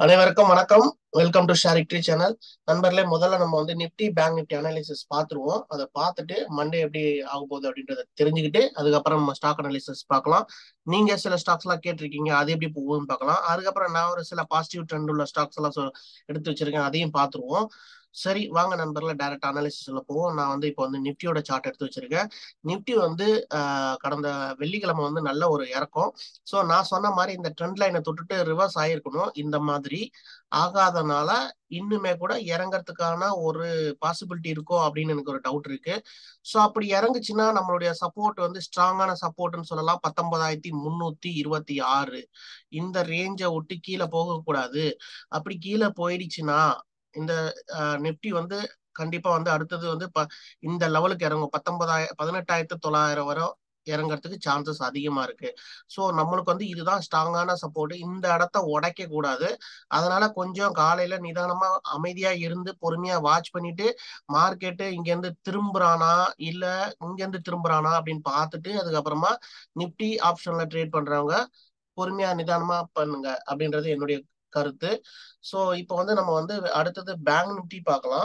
அனைவருக்கும் வணக்கம் welcome to ஷேரிக்ட்ரி channel நண்பர்களே முதல்ல நம்ம வந்து நிப்டி பேங்க் நிப்டி அனாலிசிஸ் பார்த்துருவோம் அதை பார்த்துட்டு மண்டே எப்படி ஆக போகுது அப்படின்றத தெரிஞ்சுக்கிட்டு அதுக்கப்புறம் நம்ம ஸ்டாக் அனாலிசிஸ் பார்க்கலாம் நீங்க சில ஸ்டாக்ஸ் எல்லாம் கேட்டிருக்கீங்க அது எப்படி போகுதுன்னு பார்க்கலாம் அதுக்கப்புறம் நான் ஒரு சில பாசிட்டிவ் ட்ரெண்ட் உள்ள ஸ்டாக்ஸ் எல்லாம் சொ- எடுத்து வச்சிருக்கேன் அதையும் பார்த்துருவோம் சரி வாங்க நண்பர்களே டைரக்ட் அனாலிசிஸ்ல போவோம் நான் வந்து இப்போ வந்து நிப்டியோட சார்ட் எடுத்து வச்சிருக்கேன் நிப்டி வந்து ஆஹ், கடந்த வெள்ளிக்கிழமை வந்து நல்ல ஒரு இறக்கம் ஸோ நான் சொன்ன மாதிரி இந்த ட்ரெண்ட் லைனை தொட்டுட்டு ரிவர்ஸ் ஆயிருக்கணும் இந்த மாதிரி ஆகாதனால இன்னுமே கூட இறங்கறதுக்கான ஒரு பாசிபிலிட்டி இருக்கோ அப்படின்னு எனக்கு ஒரு டவுட் இருக்கு ஸோ அப்படி இறங்குச்சுன்னா நம்மளுடைய சப்போர்ட் வந்து ஸ்ட்ராங்கான சப்போர்ட்னு சொல்லலாம் பத்தொன்பதாயிரத்தி முன்னூத்தி இருபத்தி ஆறு இந்த ரேஞ்சை விட்டு கீழே போகக்கூடாது அப்படி கீழே போயிடுச்சுன்னா இந்த நிப்டி வந்து கண்டிப்பா வந்து அடுத்தது வந்து ப- இந்த லெவலுக்கு இறங்கும் பத்தொன்பதாயிரம் பதினெட்டாயிரத்தி தொள்ளாயிரம் வரை இறங்கறதுக்கு சான்சஸ் அதிகமா இருக்கு ஸோ நம்மளுக்கு வந்து இதுதான் ஸ்ட்ராங்கான சப்போர்ட் இந்த இடத்த உடைக்க கூடாது அதனால கொஞ்சம் காலையில நிதானமா அமைதியா இருந்து பொறுமையா வாட்ச் பண்ணிட்டு மார்க்கெட்டு இங்க இருந்து திரும்புறானா இல்ல இங்க இருந்து திரும்புறானா அப்படின்னு பார்த்துட்டு அதுக்கப்புறமா நிப்டி ஆப்ஷன்ல ட்ரேட் பண்றவங்க பொறுமையா நிதானமா பண்ணுங்க அப்படின்றது என்னுடைய கருத்து ஸோ இப்போ வந்து நம்ம வந்து அடுத்தது பேங்க் நிப்டி பார்க்கலாம்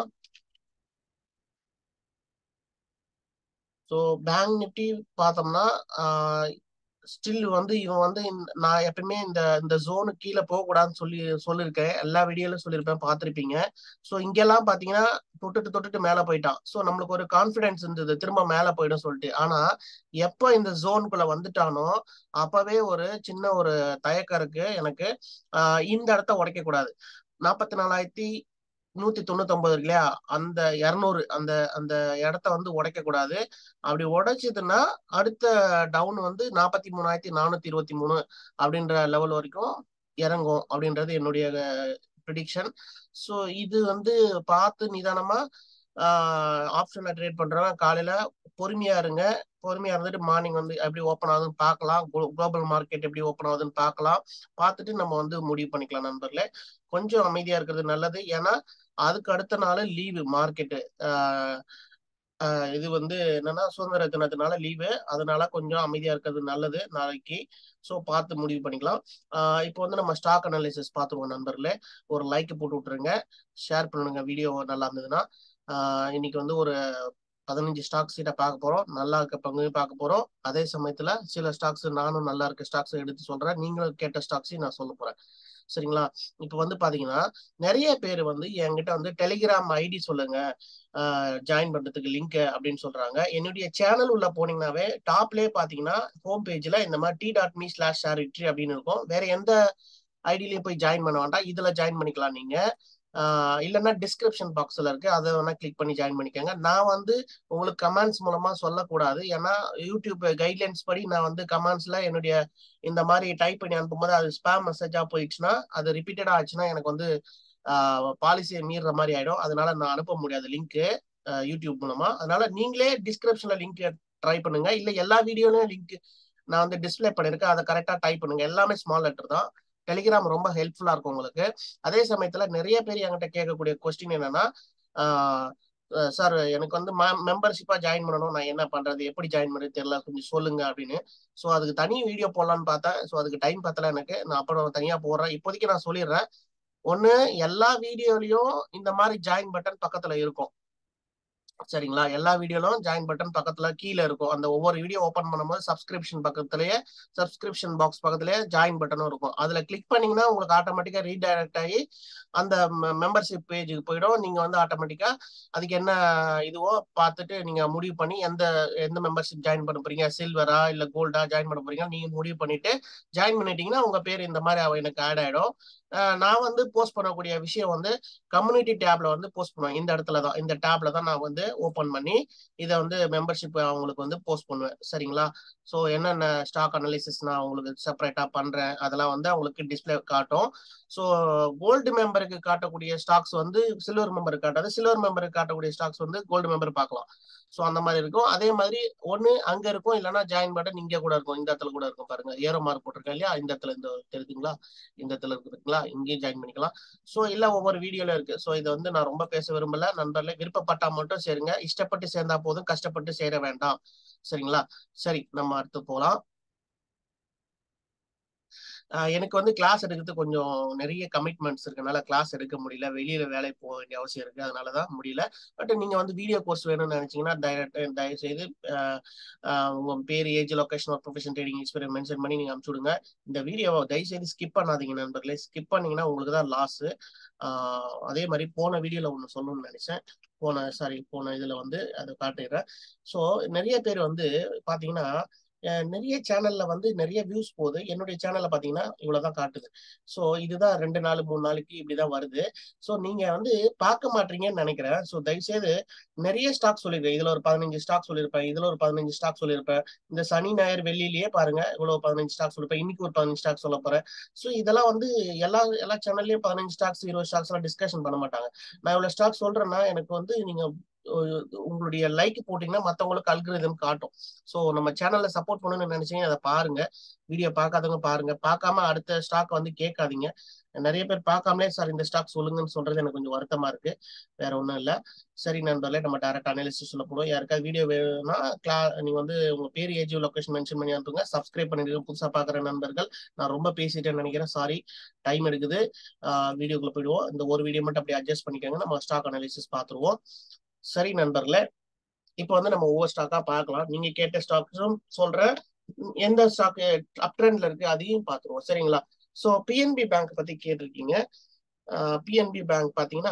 ஸோ பேங்க் நிப்டி பார்த்தோம்னா ஸ்டில் வந்து இவன் வந்து இந்த- நான் எப்பயுமே இந்த இந்த ஜோனு கீழே போகக்கூடாதுன்னு சொல்லி சொல்லியிருக்கேன் எல்லா வீடியோலையும் சொல்லியிருப்பேன் பார்த்துருப்பீங்க ஸோ இங்கெல்லாம் பார்த்தீங்கன்னா தொட்டுட்டு தொட்டுட்டு மேலே போயிட்டான் ஸோ நம்மளுக்கு ஒரு கான்ஃபிடன்ஸ் இருந்தது திரும்ப மேலே போயிடும் சொல்லிட்டு ஆனா எப்போ இந்த ஜோனுக்குள்ள வந்துட்டானோ அப்பவே ஒரு சின்ன ஒரு தயக்கம் இருக்கு எனக்கு ஆஹ் இந்த இடத்த உடைக்க கூடாது நாற்பத்தி நாலாயிரத்தி நூத்தி தொண்ணூத்தி ஒன்பது இருக்கு இல்லையா அந்த இருநூறு அந்த அந்த இடத்த வந்து உடைக்க கூடாது அப்படி உடைச்சதுன்னா அடுத்த டவுன் வந்து நாற்பத்தி மூணாயிரத்தி நானூத்தி இருபத்தி மூணு அப்படின்ற லெவல் வரைக்கும் இறங்கும் அப்படின்றது என்னுடைய ப்ரிடிக்ஷன் ஸோ இது வந்து பார்த்து நிதானமா ஆப்ஷன்ல ட்ரேட் பண்றவங்க காலையில பொறுமையா இருங்க பொறுமையா இருந்துட்டு மார்னிங் வந்து எப்படி ஓப்பன் ஆகுதுன்னு பார்க்கலாம் குளோபல் மார்க்கெட் எப்படி ஓப்பன் ஆகுதுன்னு பார்க்கலாம் பார்த்துட்டு நம்ம வந்து முடிவு பண்ணிக்கலாம் நண்பர்களே கொஞ்சம் அமைதியா இருக்கிறது நல்லது ஏன்னா அதுக்கு அடுத்த நாள் லீவு மார்க்கெட்டு இது வந்து என்னன்னா சுதந்திர தினத்தினால லீவு அதனால கொஞ்சம் அமைதியா இருக்கிறது நல்லது நாளைக்கு ஸோ பார்த்து முடிவு பண்ணிக்கலாம் ஆஹ் இப்போ வந்து நம்ம ஸ்டாக் அனாலிசிஸ் பார்த்துருவோம் நண்பர்களே ஒரு லைக் போட்டு விட்டுருங்க ஷேர் பண்ணுங்க வீடியோ நல்லா இருந்ததுன்னா ஆஹ் இன்னைக்கு வந்து ஒரு பதினஞ்சு ஸ்டாக்ஸ் கிட்ட பார்க்க போறோம் நல்லா இருக்க பங்கையும் பார்க்க போறோம் அதே சமயத்துல சில ஸ்டாக்ஸ் நானும் நல்லா இருக்க ஸ்டாக்ஸ் எடுத்து சொல்றேன் நீங்களும் கேட்ட ஸ்டாக்ஸையும் நான் சொல்ல போறேன் சரிங்களா இப்போ வந்து பாத்தீங்கன்னா நிறைய பேர் வந்து என்கிட்ட வந்து டெலிகிராம் ஐடி சொல்லுங்க ஜாயின் பண்றதுக்கு லிங்க் அப்படின்னு சொல்றாங்க என்னுடைய சேனல் உள்ள போனீங்கன்னாவே டாப்லயே பாத்தீங்கன்னா ஹோம் பேஜ்ல இந்த மாதிரி T dot me slash share அப்படின்னு இருக்கும் வேற எந்த ஐடிலையும் போய் ஜாயின் பண்ண வேண்டாம் இதுல ஜாயின் பண்ணிக்கலாம் நீங்க ஆஹ் இல்லைன்னா டிஸ்கிரிப்ஷன் பாக்ஸ்ல இருக்கு அதை வேணா கிளிக் பண்ணி ஜாயின் பண்ணிக்கோங்க நான் வந்து உங்களுக்கு கமெண்ட்ஸ் மூலமா சொல்லக்கூடாது ஏன்னா யூடியூப் கைட்லைன்ஸ் படி நான் வந்து கமெண்ட்ஸ்ல என்னுடைய இந்த மாதிரி டைப் பண்ணி அனுப்பும்போது அது ஸ்பேம் மெசேஜா போயிடுச்சுன்னா அது ரிப்பீட்டடா ஆச்சுன்னா எனக்கு வந்து பாலிசியை மீறுற மாதிரி ஆயிடும் அதனால நான் அனுப்ப முடியாது லிங்க் யூடியூப் மூலமா அதனால நீங்களே டிஸ்கிரிப்ஷன்ல லிங்க் ட்ரை பண்ணுங்க இல்ல எல்லா வீடியோலயும் லிங்க் நான் வந்து டிஸ்ப்ளே பண்ணிருக்கேன் அதை கரெக்டா டைப் பண்ணுங்க எல்லாமே ஸ்மால் லெட்டர் தான் டெலிகிராம் ரொம்ப ஹெல்ப்ஃபுல்லா இருக்கும் உங்களுக்கு அதே சமயத்துல நிறைய பேர் என்கிட்ட கேட்கக்கூடிய கொஸ்டின் என்னன்னா சார் எனக்கு வந்து மெம்பர்ஷிப்பா ஜாயின் பண்ணணும் நான் என்ன பண்றது எப்படி ஜாயின் பண்றது தெரியல கொஞ்சம் சொல்லுங்க அப்படின்னு ஸோ அதுக்கு தனி வீடியோ போடலான்னு பார்த்தேன் ஸோ அதுக்கு டைம் பத்தல எனக்கு நான் அப்புறம் தனியா போடுறேன் இப்போதைக்கு நான் சொல்லிடுறேன் ஒண்ணு எல்லா வீடியோலயும் இந்த மாதிரி ஜாயின் பட்டன் பக்கத்துல இருக்கும் சரிங்களா எல்லா வீடியோலும் ஜாயின் பட்டன் பக்கத்துல கீழே இருக்கும் அந்த ஒவ்வொரு வீடியோ ஓபன் பண்ணும்போது சப்ஸ்கிரிப்ஷன் பக்கத்துலயே சப்ஸ்கிரிப்ஷன் பாக்ஸ் பக்கத்துலயே ஜாயின் பட்டனும் இருக்கும் அதுல கிளிக் பண்ணீங்கன்னா உங்களுக்கு ஆட்டோமேட்டிக்கா ரீடைரக்ட் ஆகி அந்த மெம்பர்ஷிப் பேஜுக்கு போயிடும் நீங்க வந்து ஆட்டோமேட்டிக்கா அதுக்கு என்ன இதுவோ பார்த்துட்டு நீங்க முடிவு பண்ணி எந்த எந்த மெம்பர்ஷிப் ஜாயின் பண்ண போறீங்க சில்வரா இல்ல கோல்டா ஜாயின் பண்ண போறீங்க நீங்க முடிவு பண்ணிட்டு ஜாயின் பண்ணிட்டீங்கன்னா உங்க பேர் இந்த மாதிரி அவ எனக்கு ஆட் ஆயிடும் அஹ் நான் வந்து போஸ்ட் பண்ணக்கூடிய விஷயம் வந்து கம்யூனிட்டி டேப்ல வந்து போஸ்ட் பண்ணுவேன் இந்த இடத்துல தான் இந்த டேப்ல தான் நான் வந்து ஓபன் பண்ணி இதை வந்து மெம்பர்ஷிப் அவங்களுக்கு வந்து போஸ்ட் பண்ணுவேன் சரிங்களா ஸோ என்னென்ன ஸ்டாக் அனாலிசிஸ் நான் உங்களுக்கு செப்பரேட்டா பண்றேன் அதெல்லாம் வந்து அவங்களுக்கு டிஸ்பிளே காட்டும் ஸோ கோல்டு மெம்பருக்கு காட்டக்கூடிய ஸ்டாக்ஸ் வந்து சில்வர் மெம்பருக்கு காட்டாது சில்வர் மெம்பருக்கு காட்டக்கூடிய ஸ்டாக்ஸ் வந்து கோல்டு மெம்பர் பார்க்கலாம் ஸோ அந்த மாதிரி இருக்கும் அதே மாதிரி ஒன்று அங்க இருக்கும் இல்லைன்னா ஜாயின் பட்டன் இங்கே கூட இருக்கும் இந்த இடத்துல கூட இருக்கும் பாருங்க ஏரோ மார்க் போட்டிருக்கேன் இல்லையா இந்த இடத்துல இந்த தெரியுதுங்களா இந்த இடத்துல இருக்குதுங்களா இங்கேயும் ஜாயின் பண்ணிக்கலாம் ஸோ இல்ல ஒவ்வொரு வீடியோல இருக்கு ஸோ இதை வந்து நான் ரொம்ப பேச விரும்பல நண்பர்களே விருப்பப்பட்டா மட்டும் சேருங்க இஷ்டப்பட்டு சேர்ந்தா போதும் கஷ்டப்பட்டு சேர வேண்டாம் சரிங்களா சரி நம்ம அடுத்து போலாம் ஆஹ் எனக்கு வந்து கிளாஸ் எடுக்கிறது கொஞ்சம் நிறைய கமிட்மெண்ட்ஸ் இருக்கனால கிளாஸ் எடுக்க முடியல வெளியில வேலைக்கு போக வேண்டிய அவசியம் இருக்கு அதனாலதான் முடியல பட் நீங்க வந்து வீடியோ கோர்ஸ் வேணும்னு நினைச்சீங்கன்னா டைரக்ட் தயவு செய்து ஆஹ் ஆஹ் உங்க பேர் ஏஜ் லொகேஷன் ஒரு ப்ரொஃபஷன் ட்ரேடிங் எக்ஸ்பீரியன் மென்ஷன் பண்ணி நீங்க அனுப்பிச்சு விடுங்க இந்த வீடியோவை தயவு செய்து ஸ்கிப் பண்ணாதீங்க நண்பர்களே ஸ்கிப் பண்ணீங்கன்னா உங்களுக்கு தான் லாஸ் அதே மாதிரி போன வீடியோல ஒன்று சொல்லணும்னு நினைச்சேன் போன சாரி போன இதுல வந்து அதை காட்டிடுறேன் ஸோ நிறைய பேர் வந்து பாத்தீங்கன்னா அஹ் நிறைய சேனல்ல வந்து நிறைய வியூஸ் போகுது என்னுடைய சேனல்ல பாத்தீங்கன்னா இவ்வளவுதான் காட்டுது ஸோ இதுதான் ரெண்டு நாள் மூணு நாளைக்கு இப்படிதான் வருது ஸோ நீங்க வந்து பார்க்க மாட்டீங்கன்னு நினைக்கிறேன் ஸோ தயவுசெய்து நிறைய ஸ்டாக் சொல்லியிருக்கேன் இதுல ஒரு பதினஞ்சு ஸ்டாக் சொல்லியிருப்பேன் இதுல ஒரு பதினஞ்சு ஸ்டாக் சொல்லியிருப்பேன் இந்த சனி ஞாயிறு வெள்ளியிலேயே பாருங்க இவ்வளவு பதினஞ்சு ஸ்டாக் சொல்லிருப்பேன் இன்னைக்கு ஒரு பதினஞ்சு ஸ்டாக் சொல்ல போறேன் ஸோ இதெல்லாம் வந்து எல்லா எல்லா சேனல்லையும் பதினஞ்சு ஸ்டாக்ஸ் இருபது ஸ்டாக்ஸ் எல்லாம் டிஸ்கஷன் பண்ண மாட்டாங்க நான் இவ்வளவு ஸ்டாக் சொல்றேன்னா எனக்கு வந்து நீங்க அஹ் உங்களுடைய லைக் போட்டீங்கன்னா மத்தவங்களுக்கு அல்கிரிதம் காட்டும் ஸோ நம்ம சேனல்ல சப்போர்ட் பண்ணணும்னு நினைச்சீங்கன்னா அதை பாருங்க வீடியோ பார்க்காதவங்க பாருங்க பார்க்காம அடுத்த ஸ்டாக் வந்து கேட்காதீங்க நிறைய பேர் பார்க்காமலே சார் இந்த ஸ்டாக் சொல்லுங்கன்னு சொல்றது எனக்கு கொஞ்சம் வருத்தமா இருக்கு வேற ஒன்றும் இல்லை சரி நண்பர்களே நம்ம டேரக்ட் அனாலிசிஸ் சொல்ல போறோம் யாருக்காவது வீடியோ வேணும்னா கிளா நீங்க வந்து உங்க பேர் ஏஜ் லொகேஷன் மென்ஷன் பண்ணி அனுப்புங்க சப்ஸ்கிரைப் பண்ணிடுங்க புதுசா பாக்குற நண்பர்கள் நான் ரொம்ப பேசிட்டேன்னு நினைக்கிறேன் சாரி டைம் எடுக்குது வீடியோக்குள்ள போயிடுவோம் இந்த ஒரு வீடியோ மட்டும் அப்படியே அட்ஜஸ்ட் பண்ணிக்கோங்க நம்ம ஸ்டாக் அனாலிசிஸ் பார்த்துருவோம் சரி நண்பர்களே இப்போ வந்து நம்ம ஒவ்வொரு ஸ்டாக்கா பார்க்கலாம் நீங்க கேட்ட ஸ்டாக்ஸும் சொல்றேன் எந்த ஸ்டாக் அப் ட்ரெண்ட்ல இருக்கு அதையும் பார்த்துருவோம் சரிங்களா ஸோ பிஎன்பி பேங்க் பத்தி கேட்டிருக்கீங்க பிஎன்பி பேங்க் பாத்தீங்கன்னா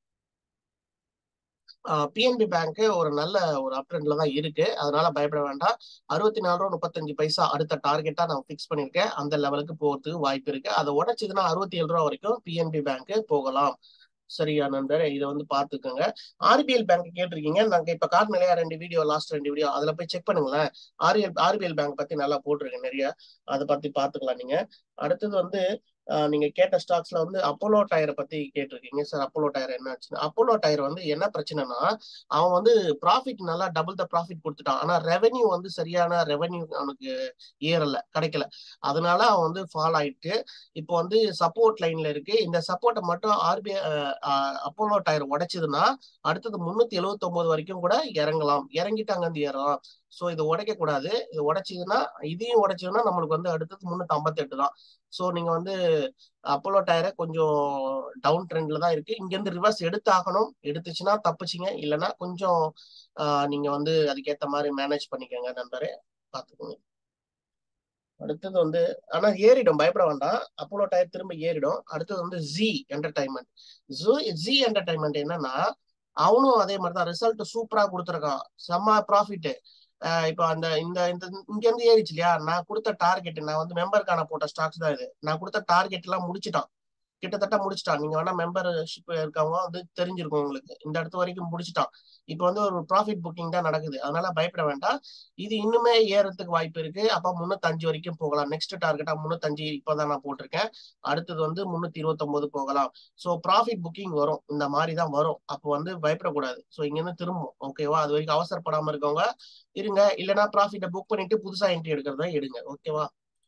பிஎன்பி பேங்க் ஒரு நல்ல ஒரு அப் ட்ரெண்ட்ல தான் இருக்கு அதனால பயப்பட வேண்டாம் அறுபத்தி நாலு ரூபா முப்பத்தஞ்சு பைசா அடுத்த டார்கெட்டா நான் ஃபிக்ஸ் பண்ணிருக்கேன் அந்த லெவலுக்கு போறதுக்கு வாய்ப்பு இருக்கு அதை உடச்சதுன்னா அறுபத்தி ஏழு ரூபா வரைக்கும் பிஎன்பி பேங்க் போகலாம் சரியா நண்பர் இதை வந்து பாத்துக்கோங்க ஆர்பிஎல் பேங்க் கேட்டிருக்கீங்க நாங்க இப்ப காட்டு நிலையா ரெண்டு வீடியோ லாஸ்ட் ரெண்டு வீடியோ அதுல போய் செக் பண்ணுங்களேன் ஆர்பிஎல் ஆர்பிஎல் பேங்க் பத்தி நல்லா போட்டிருக்கேன் நிறைய அதை பத்தி பாத்துக்கலாம் நீங்க அடுத்தது வந்து நீங்க கேட்ட ஸ்டாக்ஸ்ல வந்து அப்போலோ டயரை பத்தி கேட்டிருக்கீங்க சார் அப்போலோ டயர் என்ன ஆச்சுன்னா அப்போலோ டயர் வந்து என்ன பிரச்சனைனா அவன் வந்து ப்ராஃபிட் நல்லா டபுள் த ப்ராஃபிட் கொடுத்துட்டான் ஆனா ரெவென்யூ வந்து சரியான ரெவென்யூ அவனுக்கு ஏறல கிடைக்கல அதனால அவன் வந்து ஃபால் ஆயிட்டு இப்போ வந்து சப்போர்ட் லைன்ல இருக்கு இந்த சப்போர்ட்டை மட்டும் ஆர்பிஐ அப்போலோ டயர் உடைச்சதுன்னா அடுத்தது முன்னூத்தி எழுபத்தி ஒன்பது வரைக்கும் கூட இறங்கலாம் இறங்கிட்டு அங்கிருந்து ஏறலாம் ஸோ இது உடைக்க கூடாது இது உடைச்சதுன்னா இதையும் உடைச்சதுன்னா நம்மளுக்கு வந்து அடுத்தது முன்னூத்தி ஐம்பத்தி எட்டு தான் ஸோ நீங்க வந்து அப்போலோ டயரை கொஞ்சம் டவுன் ட்ரெண்ட்ல தான் இருக்கு இங்க இருந்து ரிவர்ஸ் எடுத்தாகணும் எடுத்துச்சுன்னா தப்புச்சிங்க இல்லைன்னா கொஞ்சம் நீங்க வந்து அதுக்கேற்ற மாதிரி மேனேஜ் பண்ணிக்கோங்க நண்பரே பார்த்துக்கோங்க அடுத்தது வந்து ஆனா ஏறிடும் பயப்பட வேண்டாம் அப்போலோ டயர் திரும்ப ஏறிடும் அடுத்தது வந்து ஜி என்டர்டைன்மெண்ட் ஜி என்டர்டைன்மெண்ட் என்னன்னா அவனும் அதே மாதிரி தான் ரிசல்ட் சூப்பரா கொடுத்துருக்கான் செம்ம ப்ராஃபிட் இப்போ அந்த இந்த இந்த இங்க இருந்து ஏறிச்சு இல்லையா நான் கொடுத்த டார்கெட் நான் வந்து மெம்பருக்கான போட்ட ஸ்டாக்ஸ் தான் இது நான் கொடுத்த டார்கெட் எல்லாம் முடிச்சிட்டான் கிட்டத்தட்ட முடிச்சிட்டான் நீங்க வேணா மெம்பர்ஷிப் இருக்கவங்க வந்து தெரிஞ்சிருக்கும் உங்களுக்கு இந்த இடத்து வரைக்கும் முடிச்சிட்டான் இப்போ வந்து ஒரு ப்ராஃபிட் புக்கிங் தான் நடக்குது அதனால பயப்பட வேண்டாம் இது இன்னுமே ஏறதுக்கு வாய்ப்பு இருக்கு அப்ப முன்னூத்தஞ்சு வரைக்கும் போகலாம் நெக்ஸ்ட் டார்கெட்டா முன்னூத்தஞ்சு இப்பதான் நான் போட்டிருக்கேன் அடுத்தது வந்து முன்னூத்தி இருபத்தி ஒன்பது போகலாம் ஸோ ப்ராஃபிட் புக்கிங் வரும் இந்த மாதிரி தான் வரும் அப்போ வந்து பயப்படக்கூடாது ஸோ இங்க இருந்து திரும்பும் ஓகேவா அது வரைக்கும் அவசரப்படாம இருக்கவங்க இருங்க இல்லைன்னா ப்ராஃபிட்டை புக் பண்ணிட்டு புதுசா என்ட்ரி எடுக்கிறதா எடுங்க ஓகேவா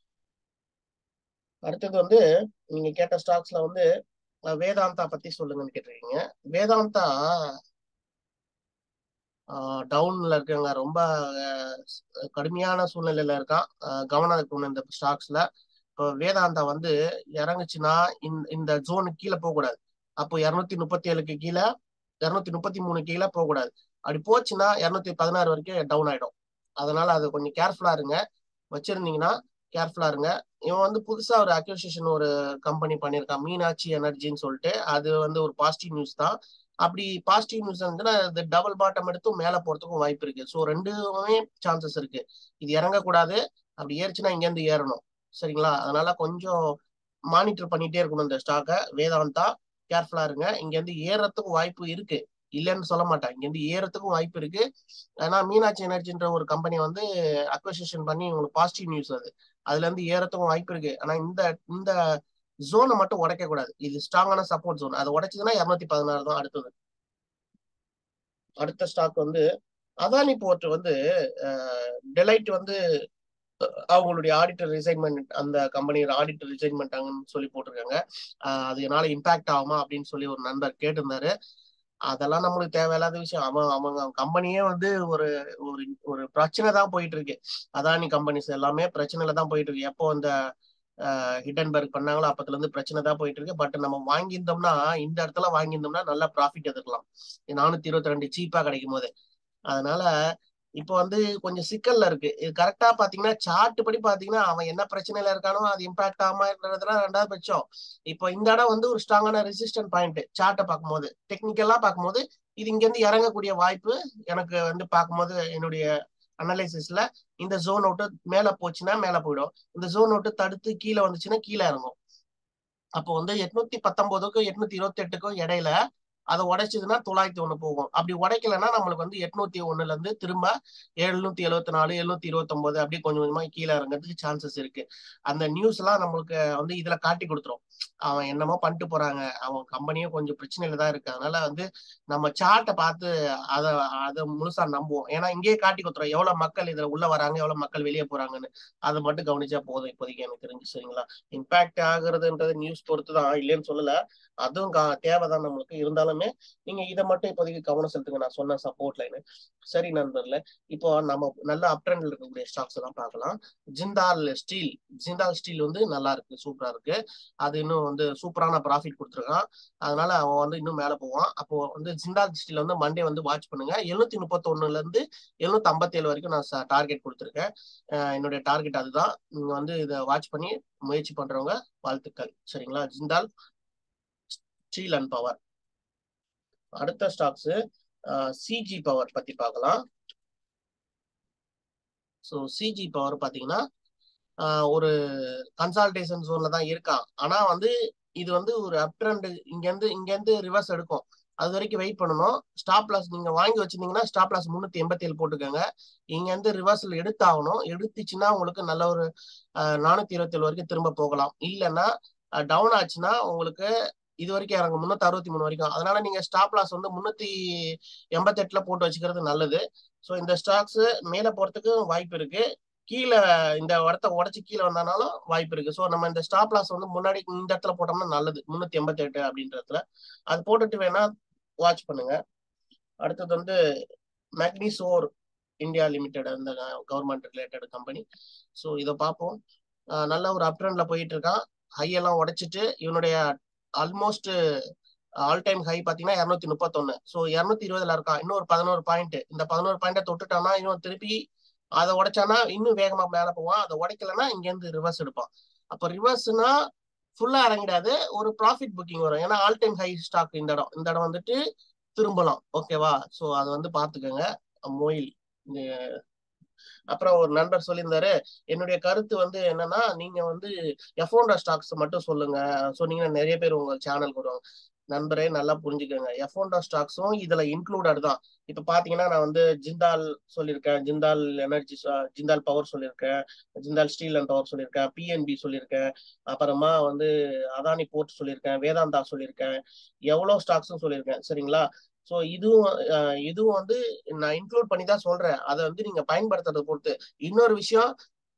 அடுத்தது வந்து நீங்க கேட்ட ஸ்டாக்ஸ்ல வந்து வேதாந்தா பத்தி சொல்லுங்கன்னு கேட்டிருக்கீங்க வேதாந்தா டவுன்ல இருக்காங்க ரொம்ப கடுமையான சூழ்நிலையில இருக்கான் கவனம் இருக்கணும் இந்த ஸ்டாக்ஸ்ல இப்போ வேதாந்தா வந்து இறங்குச்சுன்னா இந்த ஜோனுக்கு கீழே போகக்கூடாது அப்போ இரநூத்தி முப்பத்தி ஏழுக்கு கீழே இரநூத்தி முப்பத்தி மூணு கீழே போகக்கூடாது அப்படி போச்சுன்னா இரநூத்தி பதினாறு வரைக்கும் டவுன் ஆயிடும் அதனால அது கொஞ்சம் கேர்ஃபுல்லா இருங்க வச்சிருந்தீங்கன்னா கேர்ஃபுல்லா இருங்க இவன் வந்து புதுசா ஒரு அக்யூசியேஷன் ஒரு கம்பெனி பண்ணியிருக்கான் மீனாட்சி எனர்ஜின்னு சொல்லிட்டு அது வந்து ஒரு பாசிட்டிவ் நியூஸ் தான் அப்படி பாசிட்டிவ் நியூஸ் இருந்துச்சுன்னா அது டபுள் பாட்டம் எடுத்து மேல போறதுக்கும் வாய்ப்பு இருக்கு ஸோ ரெண்டுமே சான்சஸ் இருக்கு இது இறங்கக்கூடாது அப்படி ஏறிச்சுன்னா இங்க இருந்து ஏறணும் சரிங்களா அதனால கொஞ்சம் மானிட்டர் பண்ணிட்டே இருக்கணும் இந்த ஸ்டாக்கை வேதாந்தா கேர்ஃபுல்லா இருங்க இங்க இருந்து ஏறத்துக்கும் வாய்ப்பு இருக்கு இல்லைன்னு சொல்ல மாட்டேன் இங்க இருந்து ஏறத்துக்கும் வாய்ப்பு இருக்கு ஏன்னா மீனாட்சி எனர்ஜின்ற ஒரு கம்பெனி வந்து அக்வசிஷன் பண்ணி உங்களுக்கு பாசிட்டிவ் நியூஸ் அது அதுல இருந்து ஏறத்துக்கும் வாய்ப்பு இருக்கு ஆனா இந்த இந்த ஜோனை மட்டும் உடைக்க கூடாது இது ஸ்ட்ராங்கான சப்போர்ட் ஜோன் அதை உடைச்சதுன்னா இரநூத்தி பதினாறு தான் அடுத்தது அடுத்த ஸ்டாக் வந்து அதானி போர்ட் வந்து டெலைட் வந்து அவங்களுடைய ஆடிட்டர் ரிசைன்மெண்ட் அந்த கம்பெனியோட ஆடிட்டர் ரிசைன் பண்ணிட்டாங்கன்னு சொல்லி போட்டிருக்காங்க அது என்னால இம்பாக்ட் ஆகுமா அப்படின்னு சொல்லி ஒரு நண்பர் கேட்டிருந்தாரு அதெல்லாம் நம்மளுக்கு தேவையில்லாத விஷயம் அவன் அவங்க கம்பெனியே வந்து ஒரு ஒரு ஒரு பிரச்சனை தான் போயிட்டு இருக்கு அதானி கம்பெனிஸ் எல்லாமே பிரச்சனையில தான் போயிட்டு இருக்கு எப்போ அந்த ஹிட்டன்பர்க் பண்ணாங்களோ அப்பத்துல இருந்து பிரச்சனை தான் போயிட்டு இருக்கு பட் நம்ம வாங்கியிருந்தோம்னா இந்த இடத்துல வாங்கியிருந்தோம்னா நல்லா ப்ராஃபிட் எடுக்கலாம் நானூத்தி இருபத்தி ரெண்டு சீப்பா கிடைக்கும் போது அதனால இப்போ வந்து கொஞ்சம் சிக்கல்ல இருக்கு இது கரெக்டா பாத்தீங்கன்னா சார்ட் படி பாத்தீங்கன்னா அவன் என்ன பிரச்சனையில இருக்கானோ அது இம்பாக்ட் ஆகாமன்றதுலாம் ரெண்டாவது பட்சம் இப்போ இந்த இடம் வந்து ஒரு ஸ்ட்ராங்கான ரெசிஸ்டன்ட் பாயிண்ட் சார்ட்டை பார்க்கும்போது டெக்னிக்கலா பார்க்கும்போது இது இங்க இருந்து இறங்கக்கூடிய வாய்ப்பு எனக்கு வந்து பார்க்கும்போது என்னுடைய அனலைசிஸ்ல இந்த ஜோன் விட்டு மேல போச்சுன்னா மேல போயிடும் இந்த ஜோன் விட்டு தடுத்து கீழே வந்துச்சுன்னா கீழே இறங்கும் அப்போ வந்து எட்நூத்தி பத்தொன்பதுக்கும் எட்நூத்தி இருபத்தி எட்டுக்கும் இடையில அதை உடைச்சதுன்னா தொள்ளாயிரத்தி ஒண்ணு போகும் அப்படி உடைக்கலன்னா நம்மளுக்கு வந்து எட்நூத்தி ஒண்ணுல இருந்து திரும்ப எழுநூத்தி எழுபத்தி நாலு எழுநூத்தி இருபத்தி ஒன்பது அப்படியே கொஞ்சம் கொஞ்சமா கீழே இறங்கிறதுக்கு சான்சஸ் இருக்கு அந்த நியூஸ் எல்லாம் நம்மளுக்கு வந்து இதுல காட்டி கொடுத்துரும் அவன் என்னமோ பண்ணிட்டு போறாங்க அவன் கம்பெனியும் கொஞ்சம் பிரச்சனையில தான் இருக்கு அதனால வந்து நம்ம சார்ட்டை பார்த்து அதை அதை முழுசா நம்புவோம் ஏன்னா இங்கேயே காட்டி கொடுத்துரும் எவ்வளவு மக்கள் இதுல உள்ள வராங்க எவ்வளவு மக்கள் வெளியே போறாங்கன்னு அதை மட்டும் கவனிச்சா போதும் இப்போதைக்கு எனக்கு தெரிஞ்சு சரிங்களா இம்பாக்ட் ஆகுறதுன்றது நியூஸ் பொறுத்து தான் இல்லைன்னு சொல்லல அதுவும் தேவைதான் நம்மளுக்கு இருந்தாலுமே நீங்க இதை மட்டும் இப்போதைக்கு கவனம் செலுத்துங்க நான் சொன்ன சப்போர்ட் லைனு சரி நண்பர்ல இப்போ நம்ம நல்ல அப் ட்ரெண்ட்ல இருக்கக்கூடிய ஸ்டாக்ஸ் எல்லாம் பார்க்கலாம் ஜிந்தால் ஸ்டீல் ஜிந்தால் ஸ்டீல் வந்து நல்லா இருக்கு சூப்பரா இருக்கு அது இன்னும் வந்து சூப்பரான ப்ராஃபிட் கொடுத்துருக்கான் அதனால அவன் வந்து இன்னும் மேல போவான் அப்போ வந்து ஜிந்தால் ஸ்டீல் வந்து மண்டே வந்து வாட்ச் பண்ணுங்க எழுநூத்தி முப்பத்தி ஒண்ணுல இருந்து எழுநூத்தி ஐம்பத்தி ஏழு வரைக்கும் நான் டார்கெட் கொடுத்துருக்கேன் என்னுடைய டார்கெட் அதுதான் நீங்க வந்து இதை வாட்ச் பண்ணி முயற்சி பண்றவங்க வாழ்த்துக்கள் சரிங்களா ஜிந்தால் ஸ்டீல் அண்ட் பவர் அடுத்த ஸ்டாக்ஸ் சிஜி பவர் பத்தி பார்க்கலாம் ஸோ சிஜி பவர் பாத்தீங்கன்னா ஒரு கன்சால்டேஷன் ஜோன்ல தான் இருக்கான் ஆனா வந்து இது வந்து ஒரு அப் ட்ரெண்ட் இங்க இருந்து இங்க இருந்து ரிவர்ஸ் எடுக்கும் அது வரைக்கும் வெயிட் பண்ணணும் ஸ்டாப் லாஸ் நீங்க வாங்கி வச்சிருந்தீங்கன்னா ஸ்டாப் லாஸ் முன்னூத்தி எண்பத்தி ஏழு போட்டுக்கோங்க இங்க இருந்து ரிவர்சல் எடுத்தாகணும் எடுத்துச்சுன்னா உங்களுக்கு நல்ல ஒரு நானூத்தி இருபத்தி ஏழு வரைக்கும் திரும்ப போகலாம் இல்லைன்னா டவுன் ஆச்சுன்னா உங்களுக்கு இது வரைக்கும் இறங்கும் முன்னூத்தி அறுபத்தி மூணு வரைக்கும் அதனால நீங்க ஸ்டாப் லாஸ் வந்து முன்னூத்தி எண்பத்தி எட்டுல போட்டு வச்சுக்கிறது நல்லது ஸோ இந்த ஸ்டாக்ஸ் மேல போறதுக்கு வாய்ப்பு இருக்கு கீழே இந்த இடத்த உடச்சு கீழே வந்தாலும் வாய்ப்பு இருக்கு ஸோ நம்ம இந்த ஸ்டாப் லாஸ் வந்து முன்னாடி இந்த இடத்துல போட்டோம்னா நல்லது முன்னூத்தி எண்பத்தி எட்டு அப்படின்றதுல அது போட்டுட்டு வேணா வாட்ச் பண்ணுங்க அடுத்தது வந்து மேக்னிசோர் இந்தியா லிமிடெட் அந்த கவர்மெண்ட் ரிலேட்டட் கம்பெனி ஸோ இதை பார்ப்போம் நல்ல ஒரு அப்ட்ரெண்ட்ல போயிட்டு இருக்கான் ஹையெல்லாம் உடைச்சிட்டு இவனுடைய ஆல்மோஸ்ட் ஆல் டைம் ஹை பாத்தீங்கன்னா இரநூத்தி முப்பத்தொன்னு ஸோ இரநூத்தி இருபதுல இருக்கான் இன்னொரு பதினோரு பாயிண்ட் இந்த பதினோரு பாயிண்ட்டை தொட்டுட்டானா இன்னும் திருப்பி அதை உடைச்சானா இன்னும் வேகமா மேல போவான் அதை உடைக்கலன்னா இங்க இருந்து ரிவர்ஸ் எடுப்பான் அப்ப ரிவர்ஸ்னா ஃபுல்லா இறங்கிடாது ஒரு ப்ராஃபிட் புக்கிங் வரும் ஏன்னா ஆல் டைம் ஹை ஸ்டாக் இந்த இடம் இந்த இடம் வந்துட்டு திரும்பலாம் ஓகேவா ஸோ அதை வந்து பாத்துக்கோங்க மொயில் அப்புறம் ஒரு நண்பர் சொல்லியிருந்தாரு என்னுடைய கருத்து வந்து என்னன்னா நீங்க வந்து எஃபோண்டா ஸ்டாக்ஸ் மட்டும் சொல்லுங்க சொன்னீங்கன்னா நிறைய பேர் உங்க சேனலுக்கு வருவாங்க நண்பரே நல்லா புரிஞ்சுக்கோங்க எஃபோண்டா ஸ்டாக்ஸும் இதுல இன்க்ளூடட் தான் இப்ப பாத்தீங்கன்னா நான் வந்து ஜிந்தால் சொல்லியிருக்கேன் ஜிந்தால் எனர்ஜி ஜிந்தால் பவர் சொல்லியிருக்கேன் ஜிந்தால் ஸ்டீல் அண்ட் பவர் சொல்லியிருக்கேன் பிஎன்பி சொல்லியிருக்கேன் அப்புறமா வந்து அதானி போர்ட் சொல்லியிருக்கேன் வேதாந்தா சொல்லியிருக்கேன் எவ்வளவு ஸ்டாக்ஸும் சொல்லியிருக்கேன் சரிங்களா ஸோ இதுவும் இதுவும் வந்து நான் இன்க்ளூட் பண்ணி தான் சொல்றேன் அதை வந்து நீங்க பயன்படுத்துறதை பொறுத்து இன்னொரு விஷயம்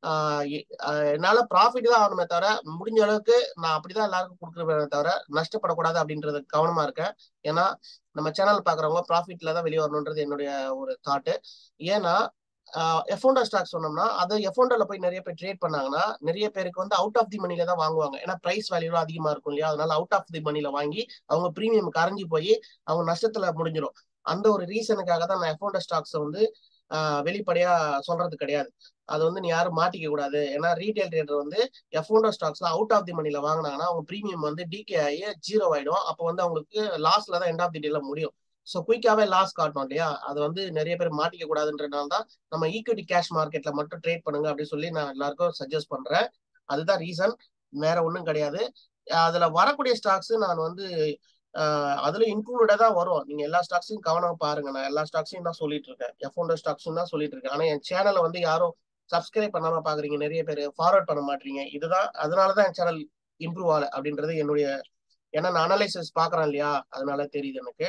என்னால ப்ராஃபிட் தான் ஆகணுமே தவிர முடிஞ்ச அளவுக்கு நான் அப்படிதான் எல்லாருக்கும் கொடுக்குறேன் தவிர நஷ்டப்படக்கூடாது அப்படின்றது கவனமா இருக்கேன் ஏன்னா நம்ம சேனல் பாக்குறவங்க ப்ராஃபிட்ல தான் வெளியே வரணுன்றது என்னுடைய ஒரு தாட்டு ஏன்னா எஃபோண்டா ஸ்டாக் சொன்னோம்னா அது எஃபோண்டால போய் நிறைய பேர் ட்ரேட் பண்ணாங்கன்னா நிறைய பேருக்கு வந்து அவுட் ஆஃப் தி மணில தான் வாங்குவாங்க ஏன்னா பிரைஸ் வேல்யூ அதிகமா இருக்கும் இல்லையா அதனால அவுட் ஆஃப் தி மணில வாங்கி அவங்க ப்ரீமியம் கரைஞ்சி போய் அவங்க நஷ்டத்துல முடிஞ்சிடும் அந்த ஒரு ரீசனுக்காக தான் நான் எஃபோண்டா ஸ்டாக்ஸை வந்து வெளிப்படையா சொல்றது கிடையாது அது வந்து நீ யாரும் மாட்டிக்க கூடாது ஏன்னா ரீட்டைல் ட்ரேடர் வந்து எஃபோண்டோ ஸ்டாக்ஸ்ல அவுட் ஆஃப் தி மணில வாங்கினாங்கன்னா அவங்க ப்ரீமியம் வந்து டிகே ஆகி ஜீரோ ஆயிடும் அப்போ வந்து அவங்களுக்கு லாஸ்ட்ல தான் எண்ட் ஆஃப் தி டேல முடியும் ஸோ குயிக்காவே லாஸ் காட்டணும் இல்லையா அது வந்து நிறைய பேர் மாட்டிக்க கூடாதுன்றதுனால தான் நம்ம ஈக்விட்டி கேஷ் மார்க்கெட்ல மட்டும் ட்ரேட் பண்ணுங்க அப்படின்னு சொல்லி நான் எல்லாருக்கும் சஜஸ்ட் பண்றேன் அதுதான் ரீசன் வேற ஒன்றும் கிடையாது அதுல வரக்கூடிய ஸ்டாக்ஸ் நான் வந்து அதுல இன்க்ளூடா தான் வரும் நீங்க எல்லா ஸ்டாக்ஸையும் கவனம் பாருங்க நான் எல்லா ஸ்டாக்ஸையும் தான் சொல்லிட்டு இருக்கேன் எஃபோண்டோ ஸ்டாக்ஸும் தான் சொல்லிட்டு இருக்கேன் ஆனா என் சேனலை வந்து யாரும் சப்ஸ்கிரைப் பண்ணாம பாக்குறீங்க நிறைய பேர் ஃபார்வர்ட் பண்ண மாட்டீங்க இதுதான் அதனாலதான் என் சேனல் இம்ப்ரூவ் ஆகல அப்படின்றது என்னுடைய ஏன்னா நான் அனலைசிஸ் பாக்குறேன் இல்லையா அதனால தெரியுது எனக்கு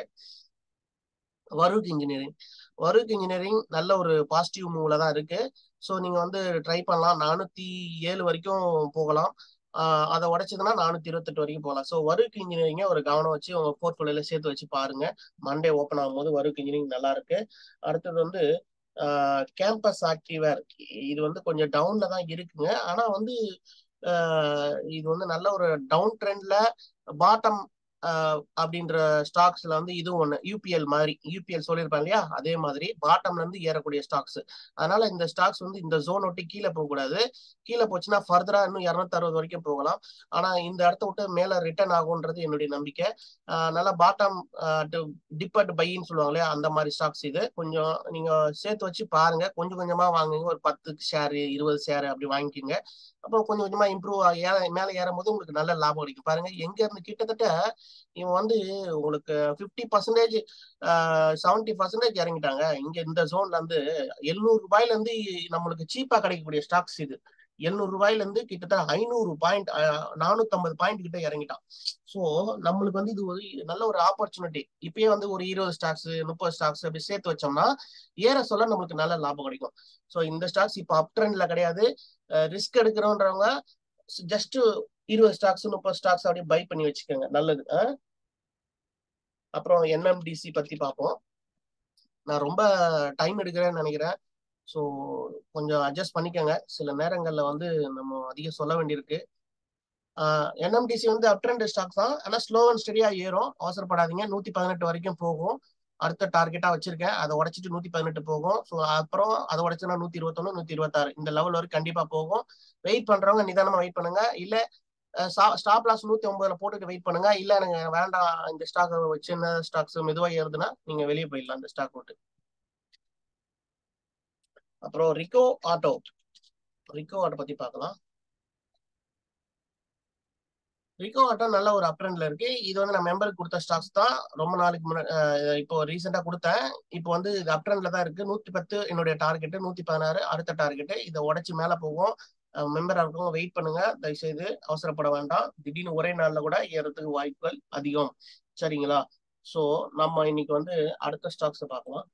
வருக் இன்ஜினியரிங் வருக் இன்ஜினியரிங் நல்ல ஒரு பாசிட்டிவ் மூவ்ல தான் இருக்கு ஸோ நீங்க வந்து ட்ரை பண்ணலாம் நானூத்தி ஏழு வரைக்கும் போகலாம் அதை உடைச்சதுன்னா நானூத்தி இருபத்தெட்டு வரைக்கும் போகலாம் ஸோ ஒர்க் இன்ஜினியரிங்க ஒரு கவனம் வச்சு உங்க போர்ட்ஃபோலியோல சேர்த்து வச்சு பாருங்க மண்டே ஓப்பன் ஆகும்போது ஒர்க் இன்ஜினியரிங் நல்லா இருக்கு அடுத்தது வந்து கேம்பஸ் ஆக்டிவேர் இது வந்து கொஞ்சம் டவுன்ல தான் இருக்குங்க ஆனா வந்து இது வந்து நல்ல ஒரு டவுன் ட்ரெண்ட்ல பாட்டம் அப்படின்ற ஸ்டாக்ஸ்ல வந்து இது ஒண்ணு யூபிஎல் மாதிரி யூபிஎல் சொல்லியிருப்பேன் இல்லையா அதே மாதிரி பாட்டம்ல இருந்து ஏறக்கூடிய ஸ்டாக்ஸ் அதனால இந்த ஸ்டாக்ஸ் வந்து இந்த ஜோன் ஒட்டி கீழே போகக்கூடாது கீழே போச்சுன்னா ஃபர்தரா இன்னும் இரநூத்தி அறுபது வரைக்கும் போகலாம் ஆனா இந்த இடத்த விட்டு மேல ரிட்டர்ன் ஆகும்ன்றது என்னுடைய நம்பிக்கை நல்லா பாட்டம் டிப்பட் பைன்னு சொல்லுவாங்க இல்லையா அந்த மாதிரி ஸ்டாக்ஸ் இது கொஞ்சம் நீங்க சேர்த்து வச்சு பாருங்க கொஞ்சம் கொஞ்சமா வாங்குங்க ஒரு பத்து ஷேர் இருபது ஷேர் அப்படி வாங்கிக்கோங்க அப்புறம் கொஞ்சம் கொஞ்சமா இம்ப்ரூவ் ஏற மேல ஏறும் போது உங்களுக்கு நல்ல லாபம் கிடைக்கும் பாருங்க எங்க இருந்து கிட்டத்தட்ட இவன் வந்து உங்களுக்கு பிப்டி பர்சன்டேஜ் செவன்டி பர்சன்டேஜ் இறங்கிட்டாங்க இங்க இந்த ஜோன்ல இருந்து எழுநூறு ரூபாயில இருந்து நம்மளுக்கு சீப்பா கிடைக்கக்கூடிய ஸ்டாக்ஸ் இது எழுநூறு ரூபாயில இருந்து கிட்டத்தட்ட ஐநூறு பாயிண்ட் நானூத்தி ஐம்பது பாயிண்ட் கிட்ட இறங்கிட்டான் சோ நம்மளுக்கு வந்து இது ஒரு நல்ல ஒரு ஆப்பர்ச்சுனிட்டி இப்பயே வந்து ஒரு இருபது ஸ்டாக்ஸ் முப்பது ஸ்டாக்ஸ் அப்படி சேர்த்து வச்சோம்னா ஏற சொல்ல நம்மளுக்கு நல்ல லாபம் கிடைக்கும் சோ இந்த ஸ்டாக்ஸ் இப்போ அப் ட்ரெண்ட்ல கிடையாது ரிஸ்க் எடுக்கிறோன்றவங்க ஜஸ்ட் இருபது ஸ்டாக்ஸ் முப்பது ஸ்டாக்ஸ் அப்படியே பை பண்ணி வச்சுக்கோங்க நல்லது அப்புறம் என்எம்டிசி பத்தி பார்ப்போம் நான் ரொம்ப டைம் எடுக்கிறேன்னு நினைக்கிறேன் ஸோ கொஞ்சம் அட்ஜஸ்ட் பண்ணிக்கோங்க சில நேரங்கள்ல வந்து நம்ம அதிகம் சொல்ல வேண்டியிருக்கு என்எம்டிசி வந்து அப் ட்ரெண்ட் ஸ்டாக் தான் ஆனால் ஸ்லோ அண்ட் ஸ்டடியா ஏறும் அவசரப்படாதீங்க நூத்தி பதினெட்டு வரைக்கும் போகும் அடுத்த டார்கெட்டா வச்சிருக்கேன் அதை உடச்சிட்டு நூத்தி பதினெட்டு போகும் ஸோ அப்புறம் அதை உடச்சுனா நூத்தி இருபத்தொன்னு நூத்தி இருபத்தாறு இந்த லெவல் வரைக்கும் கண்டிப்பா போகும் வெயிட் பண்றவங்க நிதானமா வெயிட் பண்ணுங்க இல்ல ஸ்டாப் லாஸ் நூத்தி ஒன்பதுல போட்டுட்டு வெயிட் பண்ணுங்க இல்ல எனக்கு வேண்டாம் இந்த ஸ்டாக் சின்ன ஸ்டாக்ஸ் மெதுவா ஏறுதுன்னா நீங்க வெளியே போயிடலாம் இந்த ஸ்டாக் விட்டு அப்புறம் ரிகோ ஆட்டோ ரிகோ ஆட்டோ பத்தி பார்க்கலாம் ரிகோ ஆட்டோ நல்ல ஒரு அப்ட்ரெண்ட்ல இருக்கு இது வந்து நான் மெம்பருக்கு கொடுத்த ஸ்டாக்ஸ் தான் ரொம்ப நாளைக்கு முன்னாடி இப்போ ரீசெண்டா கொடுத்தேன் இப்போ வந்து இது அப்ட்ரெண்ட்ல தான் இருக்கு நூத்தி பத்து என்னுடைய டார்கெட் நூத்தி பதினாறு அடுத்த டார்கெட் இதை உடச்சு மேல போகும் மெம்பரா இருக்கவங்க வெயிட் பண்ணுங்க தயவுசெய்து அவசரப்பட வேண்டாம் திடீர்னு ஒரே நாள்ல கூட ஏறதுக்கு வாய்ப்புகள் அதிகம் சரிங்களா சோ நம்ம இன்னைக்கு வந்து அடுத்த ஸ்டாக்ஸ் பார்க்கலாம்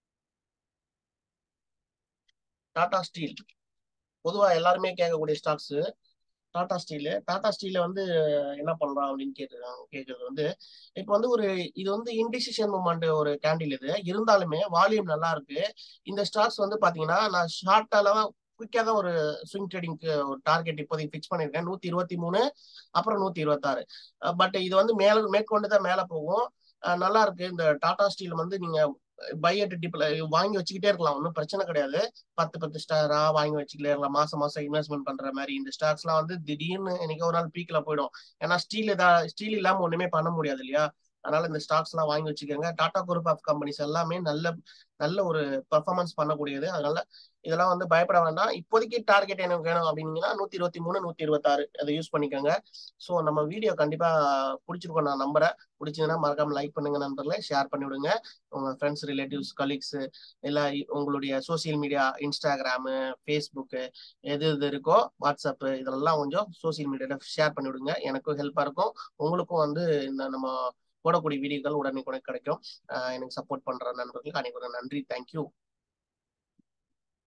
டாடா ஸ்டீல் பொதுவா எல்லாருமே கேட்கக்கூடிய ஸ்டாக்ஸ் டாடா ஸ்டீலு டாடா ஸ்டீல வந்து என்ன பண்றான் அப்படின்னு கேட்டுருக்காங்க கேட்கறது வந்து இப்போ வந்து ஒரு இது வந்து இன்டிசிஷன் மூமெண்ட் ஒரு கேண்டில் இது இருந்தாலுமே வால்யூம் நல்லா இருக்கு இந்த ஸ்டாக்ஸ் வந்து பாத்தீங்கன்னா நான் ஷார்ட்டால தான் குயிக்காக தான் ஒரு ஸ்விங் ட்ரேடிங்க்கு ஒரு டார்கெட் இப்போதைக்கு ஃபிக்ஸ் பண்ணியிருக்கேன் நூத்தி இருபத்தி மூணு அப்புறம் நூத்தி இருபத்தாறு பட் இது வந்து மேல மேற்கொண்டு தான் மேல போகும் நல்லா இருக்கு இந்த டாடா ஸ்டீல் வந்து நீங்க பை அட் டிப்ல வாங்கி வச்சுக்கிட்டே இருக்கலாம் ஒன்றும் பிரச்சனை கிடையாது பத்து பத்து ஸ்டாரா வாங்கி வச்சுக்கிட்டே இருக்கலாம் மாசம் மாசம் இன்வெஸ்ட்மெண்ட் பண்ற மாதிரி இந்த ஸ்டாக்ஸ் எல்லாம் வந்து திடீர்னு என்னைக்கு ஒரு நாள் பீக்ல போயிடும் ஏன்னா ஸ்டீல் ஏதாவது ஸ்டீல் இல்லாம ஒண்ணுமே பண்ண முடியாது இல்லையா அதனால இந்த ஸ்டாக்ஸ் எல்லாம் வாங்கி வச்சுக்கோங்க டாடா குரூப் ஆஃப் கம்பெனிஸ் எல்லாமே நல்ல நல்ல ஒரு பெர்ஃபார்மன்ஸ் பண்ணக்கூடியது அதனால இதெல்லாம் வந்து பயப்பட வேண்டாம் இப்போதைக்கு டார்கெட் எனக்கு வேணும் அப்படின்னீங்கன்னா நூத்தி இருபத்தி மூணு நூத்தி இருபத்தாறு அதை யூஸ் பண்ணிக்கோங்க ஸோ நம்ம வீடியோ கண்டிப்பா பிடிச்சிருக்கோம் நான் நம்புறேன் பிடிச்சதுன்னா மறக்காம லைக் பண்ணுங்க நண்பர்களே ஷேர் பண்ணி விடுங்க உங்க ஃப்ரெண்ட்ஸ் ரிலேட்டிவ்ஸ் கலீக்ஸ் இல்லை உங்களுடைய சோசியல் மீடியா இன்ஸ்டாகிராமு ஃபேஸ்புக்கு எது எது இருக்கோ வாட்ஸ்அப் இதெல்லாம் கொஞ்சம் சோசியல் மீடியால ஷேர் பண்ணி விடுங்க எனக்கும் ஹெல்ப்பா இருக்கும் உங்களுக்கும் வந்து இந்த நம்ம போடக்கூடிய வீடியோக்கள் உடனே கிடைக்கும் எனக்கு சப்போர்ட் பண்ற நண்பர்களுக்கு அனைவரும் நன்றி தேங்க்யூ